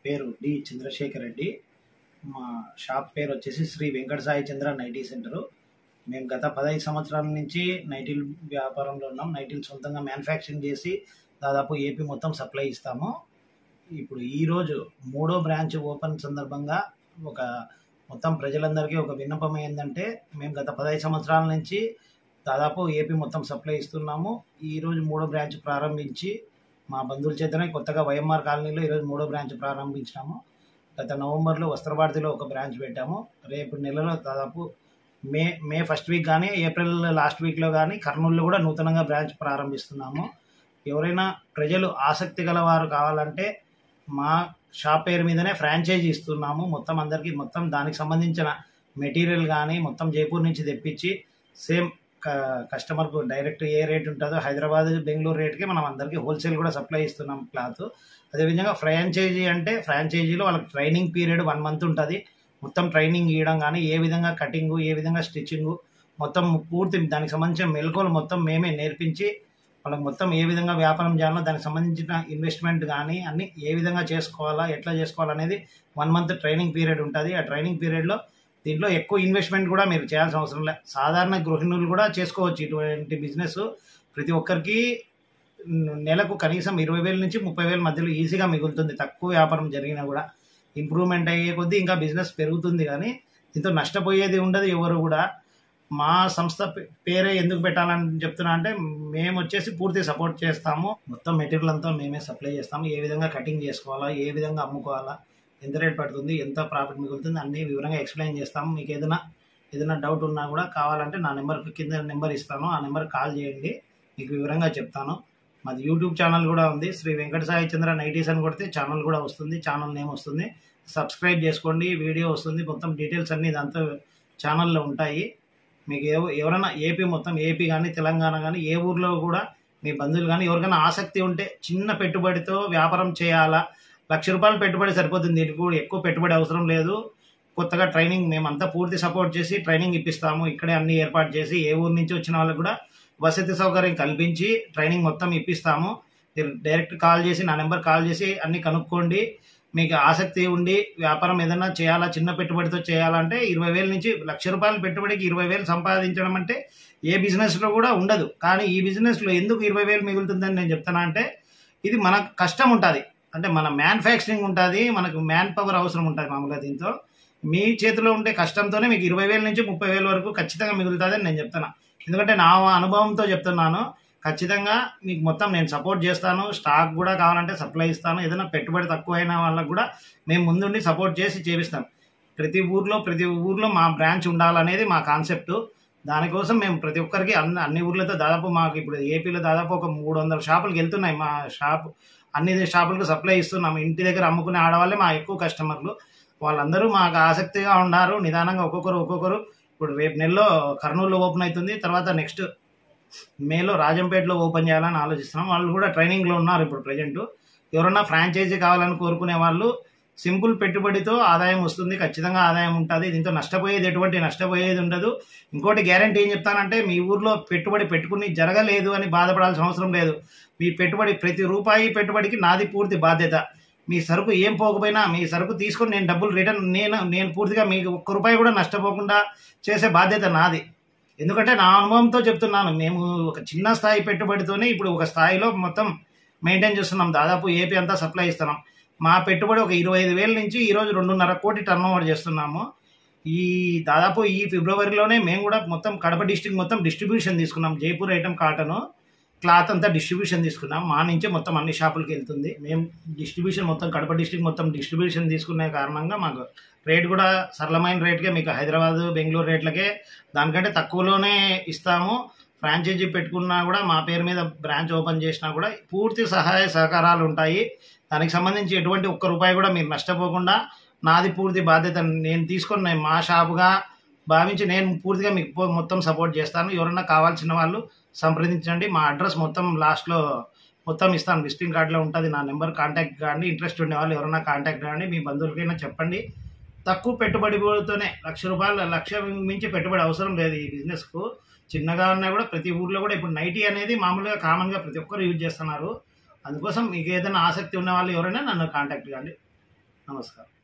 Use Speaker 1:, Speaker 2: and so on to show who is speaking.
Speaker 1: పేరు డి చంద్రశేఖర్ రెడ్డి మా షాప్ పేరు వచ్చేసి శ్రీ వెంకట సాయి చంద్ర నైటీ సెంటరు మేము గత పదహైదు సంవత్సరాల నుంచి నైటీల్ వ్యాపారంలో ఉన్నాం నైటీలు సొంతంగా మ్యానుఫ్యాక్చరింగ్ చేసి దాదాపు ఏపీ మొత్తం సప్లై ఇస్తాము ఇప్పుడు ఈరోజు మూడో బ్రాంచ్ ఓపెన్ సందర్భంగా ఒక మొత్తం ప్రజలందరికీ ఒక విన్నపం ఏంటంటే మేము గత పదహైదు సంవత్సరాల నుంచి దాదాపు ఏపీ మొత్తం సప్లై ఇస్తున్నాము ఈరోజు మూడో బ్రాంచ్ ప్రారంభించి మా బంధువుల చేతనే కొత్తగా వైఎంఆర్ కాలనీలో ఈరోజు మూడో బ్రాంచ్ ప్రారంభించినాము గత నవంబర్లో వస్త్రభారతిలో ఒక బ్రాంచ్ పెట్టాము రేపు నెలలో దాదాపు మే మే ఫస్ట్ వీక్ కానీ ఏప్రిల్ లాస్ట్ వీక్లో కానీ కర్నూలులో కూడా నూతనంగా బ్రాంచ్ ప్రారంభిస్తున్నాము ఎవరైనా ప్రజలు ఆసక్తి గల వారు కావాలంటే మా షాప్ పేరు మీదనే ఫ్రాంచైజీ ఇస్తున్నాము మొత్తం అందరికీ మొత్తం దానికి సంబంధించిన మెటీరియల్ కానీ మొత్తం జైపూర్ నుంచి తెప్పించి సేమ్ కస్టమర్కు డైరెక్ట్ ఏ రేట్ ఉంటుందో హైదరాబాద్ బెంగళూరు రేట్కి మనం అందరికీ హోల్సేల్ కూడా సప్లై ఇస్తున్నాం క్లాత్ అదేవిధంగా ఫ్రాంచైజీ అంటే ఫ్రాంచైజీలో వాళ్ళకి ట్రైనింగ్ పీరియడ్ వన్ మంత్ ఉంటుంది మొత్తం ట్రైనింగ్ ఇవ్వడం కానీ ఏ విధంగా కటింగు ఏ విధంగా స్టిచ్చింగు మొత్తం పూర్తి దానికి సంబంధించిన మెలకువలు మొత్తం మేమే నేర్పించి వాళ్ళకి మొత్తం ఏ విధంగా వ్యాపారం చేయాలో దానికి సంబంధించిన ఇన్వెస్ట్మెంట్ కానీ అన్ని ఏ విధంగా చేసుకోవాలా ఎట్లా చేసుకోవాలనేది వన్ మంత్ ట్రైనింగ్ పీరియడ్ ఉంటుంది ఆ ట్రైనింగ్ పీరియడ్లో దీంట్లో ఎక్కువ ఇన్వెస్ట్మెంట్ కూడా మీరు చేయాల్సిన అవసరం లేదు సాధారణ గృహిణులు కూడా చేసుకోవచ్చు ఇటువంటి బిజినెస్ ప్రతి ఒక్కరికి నెలకు కనీసం ఇరవై వేల నుంచి ముప్పై వేల మధ్యలో ఈజీగా మిగులుతుంది తక్కువ వ్యాపారం జరిగినా కూడా ఇంప్రూవ్మెంట్ అయ్యే కొద్దీ ఇంకా బిజినెస్ పెరుగుతుంది కానీ దీంతో నష్టపోయేది ఉండదు ఎవరు కూడా మా సంస్థ పేరే ఎందుకు పెట్టాలని చెప్తున్నా అంటే మేము వచ్చేసి పూర్తి సపోర్ట్ చేస్తాము మొత్తం మెటీరియల్ అంతా మేమే సప్లై చేస్తాము ఏ విధంగా కటింగ్ చేసుకోవాలా ఏ విధంగా అమ్ముకోవాలా ఎంత రేట్ పడుతుంది ఎంత ప్రాఫిట్ మిగులుతుంది అన్ని వివరంగా ఎక్స్ప్లెయిన్ చేస్తాము మీకు ఏదైనా ఏదైనా డౌట్ ఉన్నా కూడా కావాలంటే నా నెంబర్కి కింద నెంబర్ ఇస్తాను ఆ నెంబర్ కాల్ చేయండి మీకు వివరంగా చెప్తాను మాది యూట్యూబ్ ఛానల్ కూడా ఉంది శ్రీ వెంకట సాయి చంద్ర నైటీస్ అని కొడితే ఛానల్ కూడా వస్తుంది ఛానల్ నేమ్ వస్తుంది సబ్స్క్రైబ్ చేసుకోండి వీడియో వస్తుంది మొత్తం డీటెయిల్స్ అన్నీ దాంతో ఛానల్లో ఉంటాయి మీకు ఎవ ఎవరైనా ఏపీ మొత్తం ఏపీ కానీ తెలంగాణ కానీ ఏ ఊర్లో కూడా మీ బంధువులు కానీ ఎవరికైనా ఆసక్తి ఉంటే చిన్న పెట్టుబడితో వ్యాపారం చేయాలా లక్ష రూపాయలు పెట్టుబడి సరిపోతుంది దీనికి కూడా ఎక్కువ పెట్టుబడి అవసరం లేదు కొత్తగా ట్రైనింగ్ మేమంతా పూర్తి సపోర్ట్ చేసి ట్రైనింగ్ ఇప్పిస్తాము ఇక్కడే అన్ని ఏర్పాటు చేసి ఏ ఊరు నుంచి వచ్చిన వాళ్ళకి కూడా వసతి సౌకర్యం కల్పించి ట్రైనింగ్ మొత్తం ఇప్పిస్తాము మీరు డైరెక్ట్ కాల్ చేసి నా నెంబర్ కాల్ చేసి అన్ని కనుక్కోండి మీకు ఆసక్తి ఉండి వ్యాపారం ఏదైనా చేయాలా చిన్న పెట్టుబడితో చేయాలంటే ఇరవై వేల నుంచి లక్ష రూపాయల పెట్టుబడికి ఇరవై వేలు సంపాదించడం అంటే ఏ బిజినెస్లో కూడా ఉండదు కానీ ఈ బిజినెస్లో ఎందుకు ఇరవై వేలు మిగులుతుందని నేను చెప్తానా అంటే ఇది మన కష్టం ఉంటుంది అంటే మన మ్యానుఫ్యాక్చరింగ్ ఉంటుంది మనకు మ్యాన్ పవర్ అవసరం ఉంటుంది మామూలుగా దీంతో మీ చేతిలో ఉండే కష్టంతోనే మీకు ఇరవై వేల నుంచి ముప్పై వేల వరకు ఖచ్చితంగా మిగులుతుందని నేను చెప్తాను ఎందుకంటే నా అనుభవంతో చెప్తున్నాను ఖచ్చితంగా మీకు మొత్తం నేను సపోర్ట్ చేస్తాను స్టాక్ కూడా కావాలంటే సప్లై ఇస్తాను ఏదైనా పెట్టుబడి తక్కువైన వాళ్ళకు కూడా మేము ముందుండి సపోర్ట్ చేసి చేపిస్తాం ప్రతి ఊర్లో ప్రతి ఊర్లో మా బ్రాంచ్ ఉండాలనేది మా కాన్సెప్ట్ దానికోసం మేము ప్రతి ఒక్కరికి అన్ని అన్ని ఊర్లతో దాదాపు మాకు ఇప్పుడు ఏపీలో దాదాపు ఒక మూడు వందల షాపులకు వెళ్తున్నాయి మా షాప్ అన్ని షాపులకు సప్లై ఇస్తున్నాం ఇంటి దగ్గర అమ్ముకునే ఆడవాళ్ళే మా ఎక్కువ కస్టమర్లు వాళ్ళందరూ మాకు ఆసక్తిగా ఉన్నారు నిదానంగా ఒక్కొక్కరు ఒక్కొక్కరు ఇప్పుడు రేపు నెలలో కర్నూలులో ఓపెన్ అవుతుంది తర్వాత నెక్స్ట్ మేలో రాజంపేటలో ఓపెన్ చేయాలని ఆలోచిస్తున్నాం వాళ్ళు కూడా ట్రైనింగ్లో ఉన్నారు ఇప్పుడు ప్రజెంట్ ఎవరన్నా ఫ్రాంచైజీ కావాలని కోరుకునే వాళ్ళు సింపుల్ పెట్టుబడితో ఆదాయం వస్తుంది ఖచ్చితంగా ఆదాయం ఉంటుంది దీంతో నష్టపోయేది ఎటువంటి నష్టపోయేది ఉండదు ఇంకోటి గ్యారంటీ ఏం చెప్తానంటే మీ ఊర్లో పెట్టుబడి పెట్టుకుని జరగలేదు అని బాధపడాల్సిన అవసరం లేదు మీ పెట్టుబడి ప్రతి రూపాయి పెట్టుబడికి నాది పూర్తి బాధ్యత మీ సరుకు ఏం పోకపోయినా మీ సరుకు తీసుకొని నేను డబ్బులు రిటర్న్ నేను నేను పూర్తిగా మీకు ఒక్క రూపాయి కూడా నష్టపోకుండా చేసే బాధ్యత నాది ఎందుకంటే నా అనుభవంతో చెప్తున్నాను మేము ఒక చిన్న స్థాయి పెట్టుబడితోనే ఇప్పుడు ఒక స్థాయిలో మొత్తం మెయింటైన్ చేస్తున్నాం దాదాపు ఏపీ అంతా సప్లై ఇస్తున్నాం మా పెట్టుబడి ఒక ఇరవై ఐదు వేల నుంచి ఈరోజు రెండున్నర కోటి టర్న్ ఓవర్ చేస్తున్నాము ఈ దాదాపు ఈ ఫిబ్రవరిలోనే మేము కూడా మొత్తం కడప డిస్టిక్ మొత్తం డిస్ట్రిబ్యూషన్ తీసుకున్నాం జైపూర్ ఐటమ్ కాటను క్లాత్ అంతా డిస్ట్రిబ్యూషన్ తీసుకున్నాం మా నుంచే మొత్తం అన్ని షాపులకి వెళ్తుంది మేము డిస్ట్రిబ్యూషన్ మొత్తం కడప డిస్టిక్ మొత్తం డిస్ట్రిబ్యూషన్ తీసుకునే కారణంగా మాకు రేట్ కూడా సరళమైన రేట్కే మీకు హైదరాబాద్ బెంగళూరు రేట్లకే దానికంటే తక్కువలోనే ఇస్తాము ఫ్రాంచైజీ పెట్టుకున్నా కూడా మా పేరు మీద బ్రాంచ్ ఓపెన్ చేసినా కూడా పూర్తి సహాయ సహకారాలు ఉంటాయి దానికి సంబంధించి ఎటువంటి ఒక్క రూపాయి కూడా మీరు నష్టపోకుండా నాది పూర్తి బాధ్యత నేను తీసుకొని నేను మా షాపుగా భావించి నేను పూర్తిగా మీకు మొత్తం సపోర్ట్ చేస్తాను ఎవరన్నా కావాల్సిన వాళ్ళు సంప్రదించండి మా అడ్రస్ మొత్తం లాస్ట్లో మొత్తం ఇస్తాను విజిటింగ్ కార్డులో ఉంటుంది నా నెంబర్ కాంటాక్ట్ కాండి ఇంట్రెస్ట్ ఉండే వాళ్ళు ఎవరైనా కాంటాక్ట్ కాండి మీ బంధువులకైనా చెప్పండి తక్కువ పెట్టుబడితోనే లక్ష రూపాయలు లక్ష మించి పెట్టుబడి అవసరం లేదు ఈ బిజినెస్కు చిన్నగా ఉన్నా కూడా ప్రతి ఊర్లో కూడా ఇప్పుడు నైటీ అనేది మామూలుగా కామన్గా ప్రతి ఒక్కరు యూజ్ చేస్తున్నారు అందుకోసం మీకు ఏదైనా ఆసక్తి ఉన్న వాళ్ళు ఎవరైనా నన్ను కాంటాక్ట్ కాండి నమస్కారం